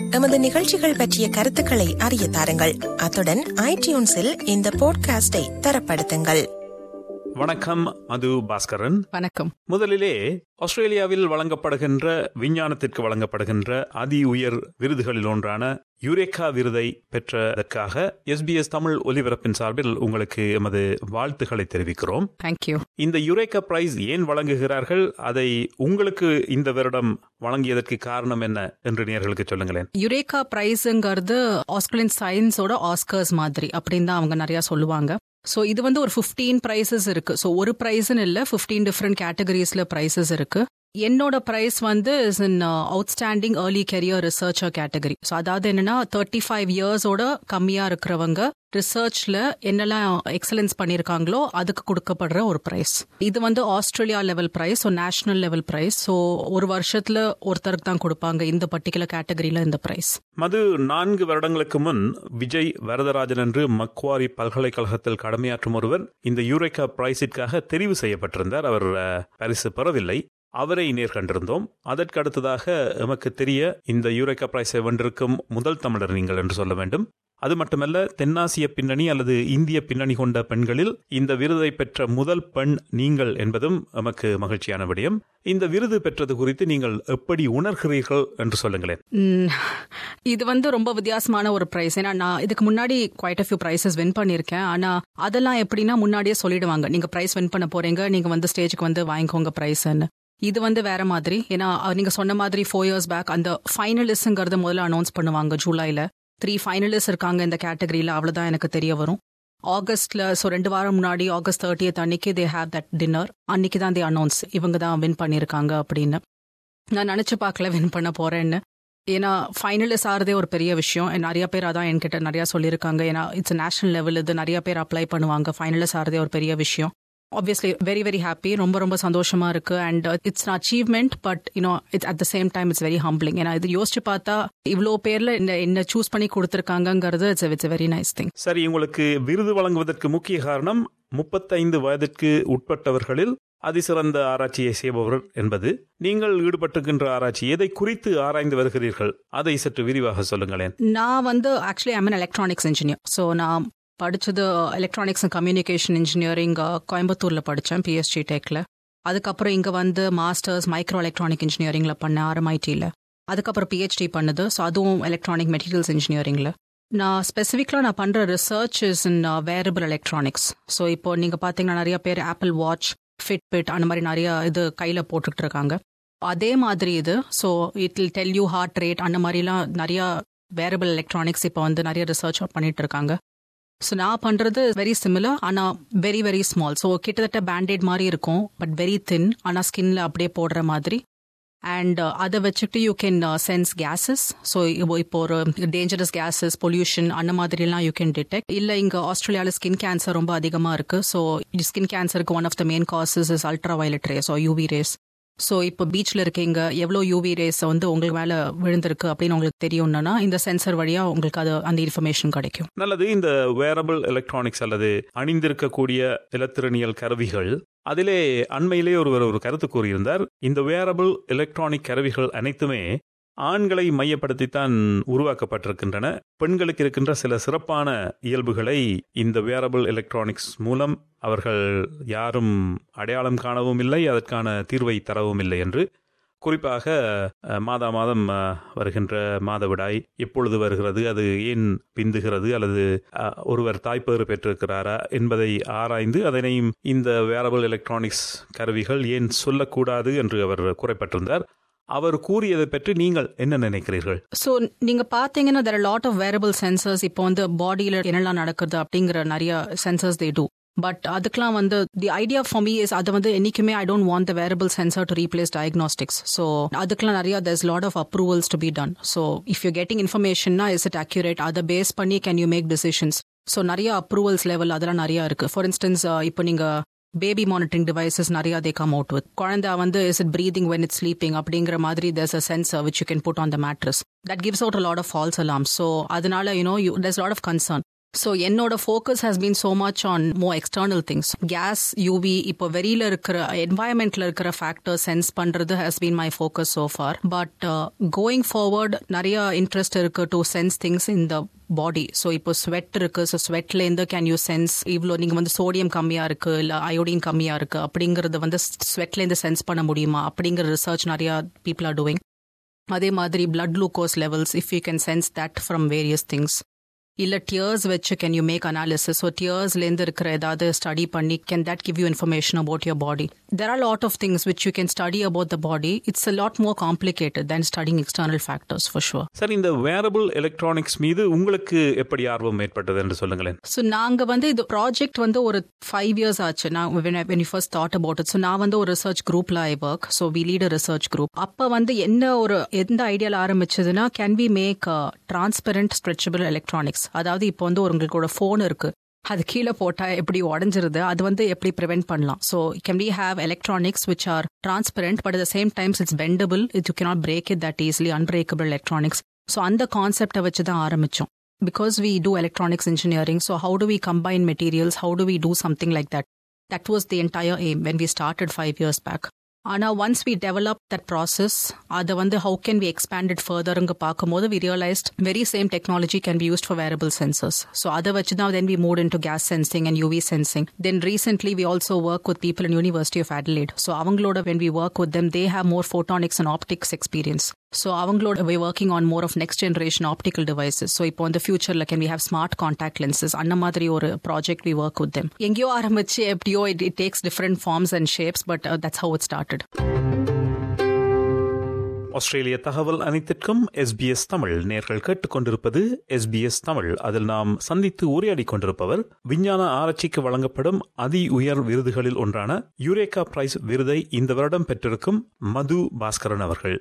எமது நிகழ்ச்சிகள் பற்றிய கருத்துக்களை அறிய தாருங்கள் அத்துடன் ஐடியூன்ஸில் இந்த போட்காஸ்டை தரப்படுத்துங்கள் வணக்கம் மது பாஸ்கரன் வணக்கம் முதலிலே ஆஸ்திரேலியாவில் வழங்கப்படுகின்ற விஞ்ஞானத்திற்கு வழங்கப்படுகின்ற அதி உயர் விருதுகளில் ஒன்றான யுரேகா விருதை பெற்றதற்காக எஸ்பிஎஸ் தமிழ் ஒலிபரப்பின் சார்பில் உங்களுக்கு எமது வாழ்த்துக்களை தெரிவிக்கிறோம் தேங்க்யூ இந்த யுரேகா பிரைஸ் ஏன் வழங்குகிறார்கள் அதை உங்களுக்கு இந்த வருடம் வழங்கியதற்கு காரணம் என்ன என்று நேர்களுக்கு சொல்லுங்களேன் யுரேகா பிரைஸுங்கிறது ஆஸ்திரேலியன் சயின்ஸோட ஆஸ்கர்ஸ் மாதிரி அப்படின்னு தான் அவங்க நிறைய சொல்லுவாங்க ஸோ இது வந்து ஒரு ஃபிஃப்டீன் ப்ரைஸஸ் இருக்கு ஸோ ஒரு ப்ரைஸ்னு இல்லை ஃபிஃப்டீன் டிஃப்ரெண்ட் கேட்டகரிஸ்ல ப்ரைஸஸ் இருக்கு என்னோட ப்ரைஸ் வந்து is in outstanding early career researcher category so அதாவது என்னன்னா தேர்ட்டி ஃபைவ் இயர்ஸோட கம்மியா இருக்கிறவங்க ரிசர்ச்ல என்னெல்லாம் எக்ஸலன்ஸ் பண்ணியிருக்காங்களோ அதுக்கு கொடுக்கப்படுற ஒரு ப்ரைஸ் இது வந்து Australia level prize so national level prize so ஒரு வருஷத்துல ஒருத்தருக்கு தான் கொடுப்பாங்க இந்த பர்டிகுலர் கேட்டகரியில இந்த ப்ரைஸ் மது நான்கு வருடங்களுக்கு முன் விஜய் வரதராஜன் என்று மக்வாரி பல்கலைக்கழகத்தில் கடமையாற்றும் ஒருவர் இந்த யூரேகா பிரைஸிற்காக தெரிவு செய்யப்பட்டிருந்தார் அவர் அஹ், பரிசு பெறவில்லை அவரை நேர்கண்டிருந்தோம் அதற்கு அடுத்ததாக எமக்கு தெரிய இந்த யூரேகா பிரைஸை வென்றிருக்கும் முதல் தமிழர் நீங்கள் என்று சொல்ல வேண்டும் அது மட்டுமல்ல தென்னாசிய பின்னணி அல்லது இந்திய பின்னணி கொண்ட பெண்களில் இந்த விருதை பெற்ற முதல் பெண் நீங்கள் என்பதும் எமக்கு மகிழ்ச்சியான விடயம் இந்த விருது பெற்றது குறித்து நீங்கள் எப்படி உணர்கிறீர்கள் என்று சொல்லுங்களேன் ம், இது வந்து ரொம்ப வித்தியாசமான ஒரு ப்ரைஸ் ஏன்னா நான் இதுக்கு முன்னாடி குவைட் ஃபியூ ப்ரைஸஸ் வின் பண்ணியிருக்கேன் ஆனா அதெல்லாம் எப்படின்னா முன்னாடியே சொல்லிடுவாங்க நீங்க ப்ரைஸ் வின் பண்ண போறீங்க நீங்க வந்து ஸ்டேஜுக்கு வந்து வாங்கிக்கோங்க ப்ரைஸ்ன்னு இது வந்து வேற மாதிரி ஏன்னா அஹ், நீங்க சொன்ன மாதிரி ஃபோர் இயர்ஸ் பேக் அந்த ஃபைனலிஸ்ட்ங்கிறத முதல்ல அனௌன்ஸ் பண்ணுவாங்க ஜூலைல த்ரீ ஃபைனலிஸ்ட் இருக்காங்க இந்த கேட்டகரியில அவ்வளவுதான் எனக்கு தெரிய வரும் ஆகஸ்ட்ல ஸோ ரெண்டு வாரம் முன்னாடி ஆகஸ்ட் தேர்ட்டியத் அன்னைக்கு தே ஹேவ் தட் டின்னர் அன்னைக்கு தான் தே அனௌன்ஸ் இவங்க தான் வின் பண்ணியிருக்காங்க அப்படின்னு நான் நினைச்சு பார்க்கல வின் பண்ண போறேன்னு ஏன்னா ஃபைனலிஸ்ட் ஆகிறதே ஒரு பெரிய விஷயம் நிறைய பேர் அதான் என்கிட்ட நிறைய சொல்லியிருக்காங்க ஏன்னா இட்ஸ் நேஷனல் லெவல் இது நிறைய பேர் அப்ளை பண்ணுவாங்க ஃபைனலிஸ்ட் ஆகிறதே ஒரு பெரிய விஷயம் ஆப்வியஸ்லி வெரி வெரி ஹாப்பி ரொம்ப ரொம்ப சந்தோஷமா இருக்கு and it's an achievement but you know it's at the same time it's very humbling ஏன்னா இது யோசிச்சு பார்த்தா இவ்வளோ பேர்ல இந்த என்ன சூஸ் பண்ணி கொடுத்துருக்காங்கிறது it's it's very nice thing சரி உங்களுக்கு விருது வழங்குவதற்கு முக்கிய காரணம் முப்பத்தைந்து வயதிற்கு உட்பட்டவர்களில் அதிசிறந்த ஆராய்ச்சியை செய்பவர் என்பது நீங்கள் ஈடுபட்டிருக்கின்ற ஆராய்ச்சி எதை குறித்து ஆராய்ந்து வருகிறீர்கள் அதை சற்று விரிவாக சொல்லுங்களேன் நான் வந்து actually I'm electronics engineer so நான் படிச்சது எலக்ட்ரானிக்ஸ் அண்ட் கம்யூனிகேஷன் இன்ஜினியரிங் கோயம்புத்தூர்ல படித்தேன் பிஎஸ்ஜி டெக்ல அதுக்கப்புறம் இங்கே வந்து மாஸ்டர்ஸ் மைக்ரோ எலக்ட்ரானிக் இன்ஜினியரிங்ல பண்ணேன் ஆர்எம்ஐடியில் அதுக்கப்புறம் பிஹெச்டி பண்ணுது ஸோ அதுவும் எலக்ட்ரானிக் மெட்டீரியல்ஸ் இன்ஜினியரிங்ல நான் ஸ்பெசிஃபிக்காக நான் பண்ணுற research is in wearable electronics so இப்போ நீங்கள் பார்த்தீங்கன்னா நிறைய பேர் ஆப்பிள் வாட்ச் ஃபிட்பிட் அந்த மாதிரி நிறைய இது கையில் போட்டுக்கிட்டு இருக்காங்க அதே மாதிரி இது so it will tell you heart rate அந்த மாதிரிலாம் நிறைய வேரபிள் எலக்ட்ரானிக்ஸ் இப்போ வந்து நிறைய ரிசர்ச் பண்ணிட்டு இருக்காங்க ஸோ நான் பண்ணுறது வெரி சிமிலர் ஆனால் வெரி வெரி ஸ்மால் ஸோ கிட்டத்தட்ட பேண்டேட் மாதிரி இருக்கும் பட் வெரி தின் ஆனால் ஸ்கின்ல அப்படியே போடுற மாதிரி அண்ட் அதை வச்சுட்டு you can sense gases so இப்போ ஒரு டேஞ்சரஸ் கேஸஸ் பொல்யூஷன் அந்த மாதிரிலாம் யூ கேன் டிடெக்ட் இல்லை இங்கே ஆஸ்திரேலியாவில் ஸ்கின் கேன்சர் ரொம்ப அதிகமாக இருக்குது ஸோ ஸ்கின் கேன்சருக்கு one of the main causes is ultraviolet rays so UV rays so இப்போ பீச்சில் இருக்கீங்க எவ்வளோ யூவி ரேஸ் வந்து உங்களுக்கு மேலே விழுந்திருக்கு அப்படின்னு உங்களுக்கு தெரியும்னா இந்த சென்சர் வழியாக உங்களுக்கு அது அந்த இன்ஃபர்மேஷன் கிடைக்கும் நல்லது இந்த வேரபிள் எலக்ட்ரானிக்ஸ் அல்லது அணிந்திருக்கக்கூடிய இலத்திரனியல் கருவிகள் அதிலே அண்மையிலே ஒருவர் ஒரு கருத்து கூறியிருந்தார் இந்த வேரபிள் எலக்ட்ரானிக் கருவிகள் அனைத்துமே ஆண்களை மையப்படுத்தித்தான் உருவாக்கப்பட்டிருக்கின்றன பெண்களுக்கு இருக்கின்ற சில சிறப்பான இயல்புகளை இந்த வேரபிள் எலக்ட்ரானிக்ஸ் மூலம் அவர்கள் யாரும் அடையாளம் காணவும் இல்லை அதற்கான தீர்வை தரவும் இல்லை என்று குறிப்பாக அஹ், மாதா மாதம் அஹ், வருகின்ற மாதவிடாய் எப்பொழுது வருகிறது அது ஏன் பிந்துகிறது அல்லது அஹ், ஒருவர் தாய்ப்பேறு பெற்றிருக்கிறாரா என்பதை ஆராய்ந்து அதனையும் இந்த வேரபிள் எலக்ட்ரானிக்ஸ் கருவிகள் ஏன் சொல்லக்கூடாது என்று அவர் குறைப்பட்டிருந்தார் அவர் கூறியதை பற்றி நீங்கள் என்ன நினைக்கிறீர்கள் ஸோ நீங்க பாத்தீங்கன்னா there lot of wearable sensors இப்போ வந்து பாடியில என்னெல்லாம் நடக்குது அப்படிங்கிற நிறைய சென்சர்ஸ் தே டூ பட் அதுக்கெல்லாம் வந்து the idea for me is அது வந்து என்னைக்குமே I don't want the wearable sensor to replace diagnostics so அதுக்கெல்லாம் நிறைய there's lot of approvals to be done so if you getting இன்ஃபர்மேஷன்னா இஸ் இட் அக்யூரேட் அதை base பண்ணி can you make decisions so நிறைய approvals level அதெல்லாம் நிறைய இருக்கு for instance இப்போ நீங்க பேபி மானிட்டரிங் டிவைசஸ் நிறைய தே கம் அவுட் வித் குழந்தை வந்து is it breathing when it sleeping அப்படிங்கிற மாதிரி there's a sensor which you can put on the mattress that gives out a lot of false alarms so அதனால you know you, there's a lot of concern so என்னோட focus has been so much on more external things gas UV இப்போ வெளியில இருக்கிற என்வாயன்மெண்ட்ல இருக்கிற factor sense பண்றது has been my focus so far but going forward நிறைய interest இருக்கு to sense things in the body so இப்போ ஸ்வெட் இருக்கு ஸோ ஸ்வெட்லேருந்து கேன் யூ சென்ஸ் இவ்வளோ நீங்கள் வந்து சோடியம் கம்மியாக இருக்கு இல்லை அயோடின் கம்மியாக இருக்கு அப்படிங்கறது வந்து ஸ்வெட்லேருந்து சென்ஸ் பண்ண முடியுமா அப்படிங்கிற ரிசர்ச் நிறையா பீப்புள் ஆர் டூயிங் அதே மாதிரி blood glucose levels if you can sense that from various things இல்ல டியர்ஸ் வச்சு can you make analysis so டியர்ஸ்லேருந்து இருக்கிற ஏதாவது ஸ்டடி பண்ணி can that give you information about your body there are lot of things which you can study about the body it's a lot more complicated then studying external factors for sure sir இந்த wearable electronics மீது உங்களுக்கு எப்படி ஆர்வம் ஏற்பட்டது என்று சொல்லுங்களேன் so நாங்க வந்து இது ப்ராஜெக்ட் வந்து ஒரு ஃபைவ் இயர்ஸ் ஆச்சு நான் when you first thought about it so நான் வந்து ஒரு ரிசர்ச் குரூப்ல I work so we lead research group அப்போ வந்து என்ன ஒரு எந்த ஐடியால ஆரம்பிச்சதுன்னா can we make transparent stretchable electronics அதாவது இப்போ வந்து ஒரு உங்களோட ஃபோன் இருக்கு அது கீழே போட்டா எப்படி உடஞ்சிருது அது வந்து எப்படி ப்ரிவென்ட் பண்ணலாம் so can we have electronics which are transparent but at the same times it's bendable it you cannot break it that easily unbreakable electronics so அந்த கான்செப்டை வச்சு தான் ஆரம்பிச்சோம் because we do electronics engineering so how do we combine materials how do we do something like that that was the entire aim when we started 5 years back ஆனா once we develop that process அதை வந்து how can we expanded ஃபர்தருங்க பார்க்கும்போது we realised very same technology can be used for wearable sensors so அதை வச்சு தான் then we moved into gas sensing and UV sensing then recently we also work with people in university of Adelaide so அவங்களோட when we work with them they have more photonics and optics experience so அவங்களோட we working on more of next generation optical devices so இப்போ வந்து ஃபியூச்சரில் can we have smart contact lenses அந்த மாதிரி ஒரு project we work with them எங்கேயோ ஆரம்பிச்சு எப்படியோ it it takes different forms and shapes but that's how it started ஆஸ்திரேலிய தகவல் அனைத்திற்கும் எஸ்பிஎஸ் தமிழ் நேர்கள் கேட்டுக்கொண்டிருப்பது எஸ்பிஎஸ் தமிழ் அதில் நாம் சந்தித்து உரையாடி கொண்டிருப்பவர் விஞ்ஞான ஆராய்ச்சிக்கு வழங்கப்படும் அதி உயர் விருதுகளில் ஒன்றான யூரேகா பிரைஸ் விருதை இந்த வருடம் பெற்றிருக்கும் மது பாஸ்கரன் அவர்கள்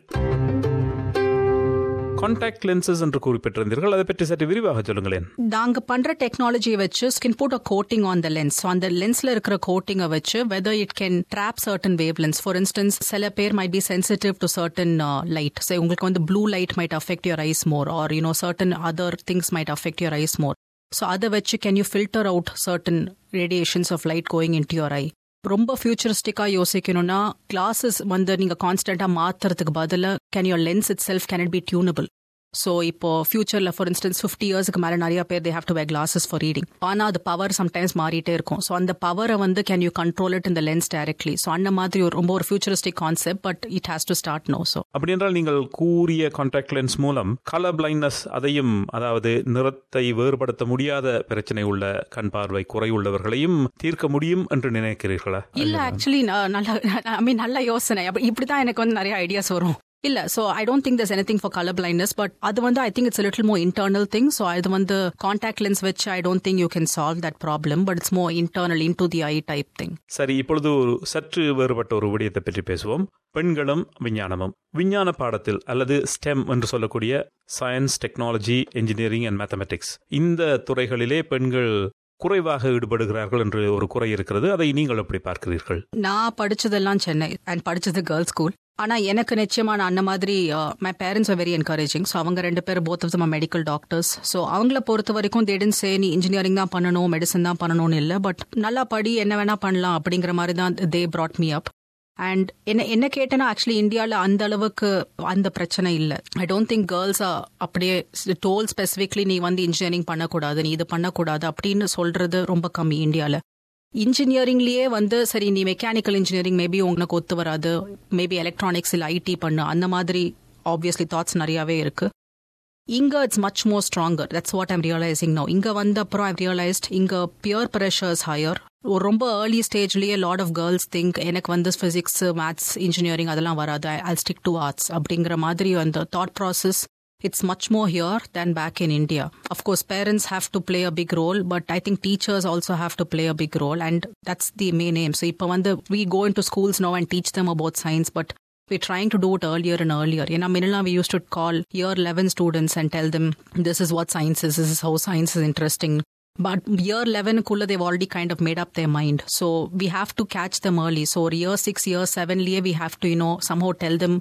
கான்டாக்ட் லென்சஸ் என்று குறிப்பிட்டிருந்தீர்கள் அதை பற்றி சற்று விரிவாக சொல்லுங்களேன் நாங்க பண்ற டெக்னாலஜியை வச்சு skin put a coating on the lens அந்த லென்ஸ்ல இருக்கிற கோட்டிங்கை வச்சு whether it can trap certain wave lens for instance சில பேர் might be sensitive to certain light so உங்களுக்கு வந்து blue light might affect your eyes more or you know certain other things might affect your eyes more so அதை வச்சு can you filter out certain radiations of light going into your eye ரொம்ப ஃபியூச்சரிஸ்டிக்கா யோசிக்கணும்னா glasses வந்து நீங்க கான்ஸ்டன்டா மாத்துறதுக்கு பதிலாக can your lens itself can it be tunable so இப்போ ஃபியூச்சரில் ஃபார் இன்ஸ்டன்ஸ் ஃபிஃப்டி இயர்ஸ்க்கு மேலே நிறைய பேர் they have to wear glasses for reading ஆனால் அது பவர் சம்டைம்ஸ் மாறிட்டே இருக்கும் ஸோ அந்த பவரை வந்து கேன் யூ கண்ட்ரோல் இட் இந்த லென்ஸ் டைரக்ட்லி ஸோ அந்த மாதிரி ஒரு ரொம்ப ஒரு futuristic concept but it has to start no so அப்படி என்றால் நீங்கள் கூறிய கான்டாக்ட் லென்ஸ் மூலம் கலர் பிளைண்ட்னஸ் அதையும் அதாவது நிறத்தை வேறுபடுத்த முடியாத பிரச்சனை உள்ள கண் பார்வை குறையுள்ளவர்களையும் தீர்க்க முடியும் என்று நினைக்கிறீர்களா இல்ல ஆக்சுவலி நல்ல ஐ மீன் நல்ல யோசனை இப்படிதான் எனக்கு வந்து நிறைய ஐடியாஸ் வரும் இல்ல so I don't think there's anything for colour blindness but அது வந்து I think it's little more internal thing so அது வந்து கான்டாக்ட் லென்ஸ் வச்சு I don't think you can solve that problem but it's more internal into the eye type thing சரி இப்பொழுது ஒரு சற்று வேறுபட்ட ஒரு விடயத்தை பற்றி பேசுவோம் பெண்களும் விஞ்ஞானமும் விஞ்ஞான பாடத்தில் அல்லது ஸ்டெம் என்று சொல்லக்கூடிய science technology engineering and mathematics இந்த துறைகளிலே பெண்கள் குறைவாக ஈடுபடுகிறார்கள் என்று ஒரு குறை இருக்கிறது அதை நீங்கள் எப்படி பார்க்கிறீர்கள் நான் படிச்சதெல்லாம் சென்னை அண்ட் படிச்சது கேர்ள்ஸ் ஸ்கூல் ஆனா எனக்கு நிச்சயமா நான் அந்த மாதிரி my parents are very encouraging so அவங்க ரெண்டு பேரும் both of them medical doctors so அவங்கள பொறுத்த வரைக்கும் தேடன் சே நீ இன்ஜினியரிங் தான் பண்ணணும் மெடிசன் தான் பண்ணணும்னு இல்லை பட் நல்லா படி என்ன வேணா பண்ணலாம் அப்படிங்கிற மாதிரி தான் they brought me up and என்ன என்ன கேட்டேன்னா ஆக்சுவலி இந்தியாவில் அந்த அளவுக்கு அந்த பிரச்சனை இல்லை ஐ டோன்ட் திங்க் கேர்ள்ஸ் அப்படியே டோல் ஸ்பெசிஃபிக்லி நீ வந்து இன்ஜினியரிங் பண்ணக்கூடாது நீ இது பண்ணக்கூடாது அப்படின்னு சொல்றது ரொம்ப கம்மி இந்தியாவில் இன்ஜினியரிங்லயே வந்து சரி நீ மெக்கானிக்கல் இன்ஜினியரிங் மேபி உங்களுக்கு ஒத்து வராது மேபி எலக்ட்ரானிக்ஸ் இல்லை ஐடி பண்ணு அந்த மாதிரி ஆப்வியஸ்லி தாட்ஸ் நிறையாவே இருக்கு இங்க it's much more stronger that's what I'm realising no இங்க வந்த அப்புறம் ஐ ரியலைஸ்ட் இங்க பியர் ப்ரெஷர்ஸ் ஹையர் ரொம்ப ஏர்லி ஸ்டேஜ்லயே லாட் ஆஃப் கேர்ள்ஸ் திங்க் எனக்கு வந்து பிசிக்ஸ் மேத்ஸ் இன்ஜினியரிங் அதெல்லாம் வராது ஐ ஸ்டிக் டு ஆர்ட்ஸ் அப்படிங்கிற மாதிரி அந்த thought process it's much more here than back in India. Of course, parents have to play a big role, but I think teachers also have to play a big role, and that's the main aim. So, if we go into schools now and teach them about science, but we're trying to do it earlier and earlier. In Manila, we used to call year 11 students and tell them this is what science is, this is how science is interesting. But year 11 kulla they've already kind of made up their mind. So we have to catch them early. So year 6, year 7, we have to, you know, somehow tell them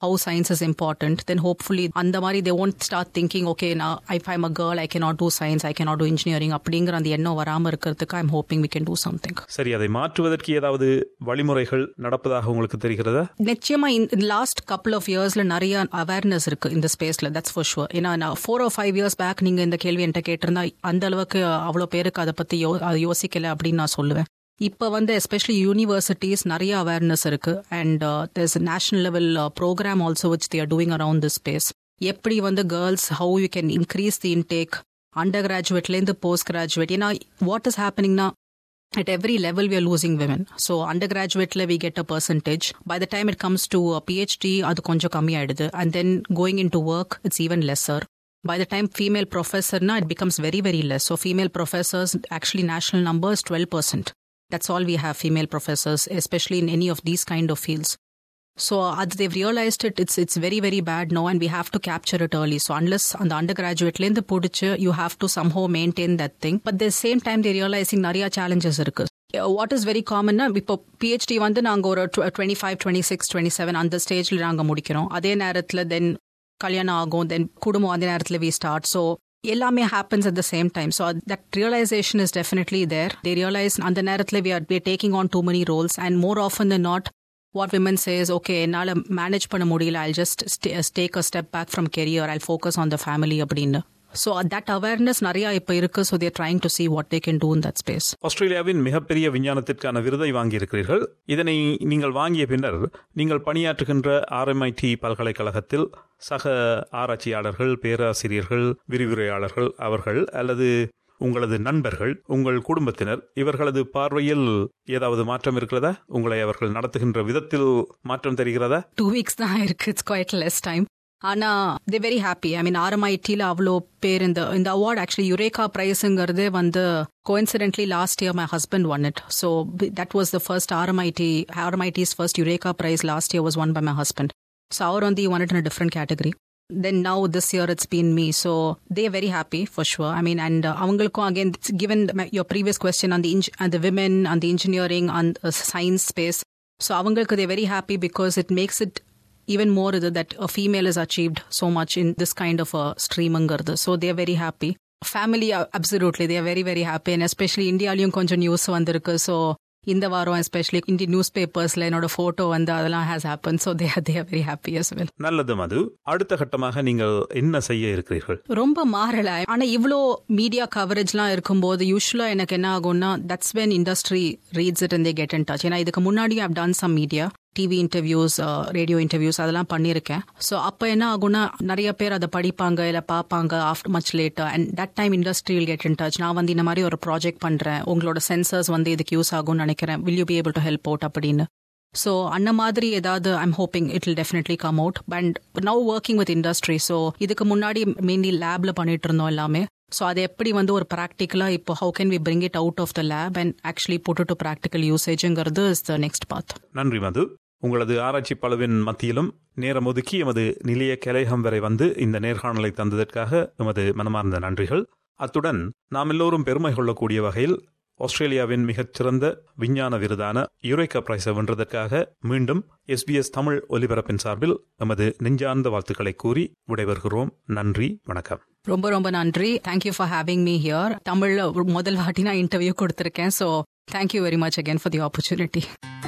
how science is important, then hopefully அந்த மாதிரி they won't start thinking, okay, now if I'm a girl, I cannot do science, I cannot do engineering அப்படிங்கிற அந்த எண்ணம் வராம இருக்கிறதுக்கு I'm hoping we can do something. சரி அதை மாற்றுவதற்கு ஏதாவது வழிமுறைகள் நடப்பதாக உங்களுக்கு தெரிகிறதா நிச்சயமா இந்த லாஸ்ட் கப்புள் ஆஃப் இயர்ஸ்ல நிறைய அவேர்னஸ் இருக்கு இந்த ஸ்பேஸ்ல தட்ஸ் ஃபார் ஷுவர் ஏன்னா நான் four or five years back நீங்க இந்த கேள்வி என்கிட்ட கேட்டிருந்தா அந்த அளவுக்கு அவ்வளோ பேருக்கு அதை பத்தி யோ அதை யோசிக்கல அப்படின்னு நான் சொல்லுவேன் இப்போ வந்து எஸ்பெஷலி யூனிவர்சிட்டிஸ் நிறைய அவேர்னஸ் இருக்கு and there's national level programme also which they're doing around this space எப்படி வந்து girls how you can increase the intake under கிராஜுவேட்லேருந்து போஸ்ட் கிராஜுவேட் ஏன்னா வாட் இஸ் ஹேப்பனிங்னா at every level we are losing women so undergraduate we get a percentage by the time it comes to a phd அது கொஞ்சம் கம்மியாயிடுது and then going into work it's even lesser by the time female professor na it becomes very very less so female professors actually national number is 12% that's all we have female professors especially in any of these kind of fields so as they've realized it, it's it's very very bad now, and we have to capture it early. So unless on the undergraduate lane the pudichu, you have to somehow maintain that thing. But at the same time, they're realizing நிறைய challenges இருக்கு what is very காமன்னா இப்போ PhD வந்து நாங்கள் ஒரு twenty five twenty six twenty seven அந்த ஸ்டேஜில் நாங்கள் முடிக்கிறோம் அதே நேரத்தில் தென் கல்யாணம் ஆகும் தென் குடும்பம் அதே நேரத்தில் வி ஸ்டார்ட் ஸோ எல்லாமே happens at the same time so that realisation is definitely there they realise அந்த நேரத்தில் we are we taking on too many roles and more often than not what women says okay என்னால் manage பண்ண முடியல I just take a step back from career I focus on the family அப்படின்னு so that awareness நிறைய இப்போ இருக்கு so they're trying to see what they can do in that space ஆஸ்திரேலியாவின் மிகப்பெரிய விஞ்ஞானத்திற்கான விருதை வாங்கியிருக்கிறீர்கள் இதனை நீங்கள் வாங்கிய பின்னர் நீங்கள் பணியாற்றுகின்ற ஆர்எம்ஐடி பல்கலைக்கழகத்தில் சக ஆராய்ச்சியாளர்கள் பேராசிரியர்கள் விரிவுரையாளர்கள் அவர்கள் அல்லது உங்களது நண்பர்கள் உங்கள் குடும்பத்தினர் இவர்களது பார்வையில் ஏதாவது மாற்றம் இருக்கிறதா உங்களை அவர்கள் நடத்துகின்ற விதத்தில் மாற்றம் தெரிகிறதா டூ வீக்ஸ் தான் இருக்கு இட்ஸ் குவைட் லெஸ் டைம் ஆனா தே வெரி ஹாப்பி ஐ மீன் ஆர்எம்ஐடியில் அவ்வளோ பேர் இந்த இந்த அவார்ட் ஆக்சுவலி யுரேகா ப்ரைஸுங்கிறதே வந்து coincidentally last year my husband won it so that was the first RMIT RMIT's first Eureka prize last year was won by my husband so அவர் வந்து won it in different category then now this year it's been me so they're very happy for sure i mean and uh, avangalkum again given your previous question on the on the women on the engineering on the science space so avangalku they're very happy because it makes it even more that a female has achieved so much in this kind of a stream so they're very happy family absolutely they are very very happy and especially இந்தியாலையும் கொஞ்சம் news வந்திருக்கு so இந்த வாரம் especially இந்திய news பேப்பர்ஸ்ல என்னோட photo வந்து அதெல்லாம் has happen so they they are very happy as well நல்லது மது அடுத்த கட்டமாக நீங்கள் என்ன செய்ய இருக்கிறீர்கள் ரொம்ப மாறல ஆனா இவ்வளோ மீடியா கவரேஜ்லாம் இருக்கும்போது யூஸ்வலா எனக்கு என்ன ஆகும்னா that's when industry reads it and they get in touch ஏன்னா இதுக்கு முன்னாடி I've done some media TV interviews radio interviews அதெல்லாம் பண்ணியிருக்கேன் ஸோ அப்போ என்ன ஆகும்னா நிறைய பேர் அதை படிப்பாங்க இல்லை பார்ப்பாங்க after much later and that time industry will get in touch நான் வந்து இந்த மாதிரி ஒரு ப்ராஜெக்ட் பண்ணுறேன் உங்களோட சென்சர்ஸ் வந்து இதுக்கு யூஸ் ஆகும்னு நினைக்கிறேன் will you be able to help out அப்படின்னு ஸோ அந்த மாதிரி ஏதாவது I'm hoping it will definitely come out and now working with industry so இதுக்கு முன்னாடி மெயின்லி லேப்ல பண்ணிட்டு இருந்தோம் எல்லாமே ஸோ அது எப்படி வந்து ஒரு ப்ராக்டிக்கலாக இப்போ how can we bring it out of the lab and actually put to practical யூசேஜுங்கிறது இஸ் த நெக்ஸ்ட் பாத் நன்றி மது உங்களது ஆராய்ச்சி பழுவின் மத்தியிலும் நேரம் ஒதுக்கி எமது நிலைய கலையகம் வரை வந்து இந்த நேர்காணலை தந்ததற்காக எமது மனமார்ந்த நன்றிகள் அத்துடன் நாம் எல்லோரும் பெருமை கொள்ளக்கூடிய வகையில் ஆஸ்திரேலியாவின் மிகச்சிறந்த விஞ்ஞான விருதான யுரேகா பிரைஸை வென்றதற்காக மீண்டும் எஸ்பிஎஸ் தமிழ் ஒலிபரப்பின் சார்பில் எமது நெஞ்சார்ந்த வாழ்த்துக்களை கூறி விடைபெறுகிறோம் நன்றி வணக்கம் ரொம்ப ரொம்ப நன்றி thank you for having me here தமிழ்ல முதல் வாட்டி நான் இன்டர்வியூ கொடுத்துருக்கேன் so thank you very much again for the opportunity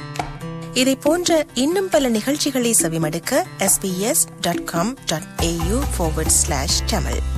இதை போன்ற இன்னும் பல நிகழ்ச்சிகளை செவிமடுக்க sbs.com.au forward slash tamil